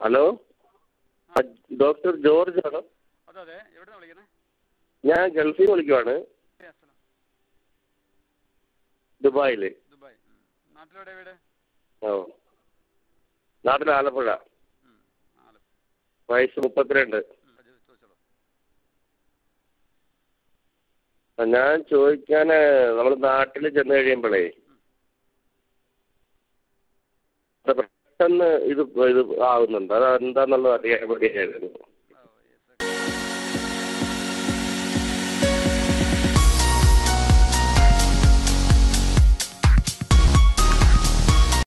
Hello ആ, doctor George ആണോ അതെ അതെ എവിടെ വിളിക്കുന്നത് ഞാൻ ഗൾഫിൽ നിന്ന് വിളിക്കുവാണ് ദുബായിൽ ദുബായ് ഉം. നാട്ടിലെവിടെ വീട് ഓ നാട്ടിൽ ആലപ്പുഴ ഉം. ആലപ്പുഴ വയസ്സ് മുപ്പത്തിരണ്ട് ഉം. ചോ- ചോദിച്ചോളൂ ആ, ഞാൻ ചോദിക്കാൻ നമ്മൾ നാട്ടിൽ ചെന്ന് കഴിയുമ്പോഴേ അത് പെട്ടെന്ന് ഇത് ഇത് ആവുന്നുണ്ട് അത് എന്താണെന്നുള്ളത് അറിയാൻ വേണ്ടിയായിരുന്നു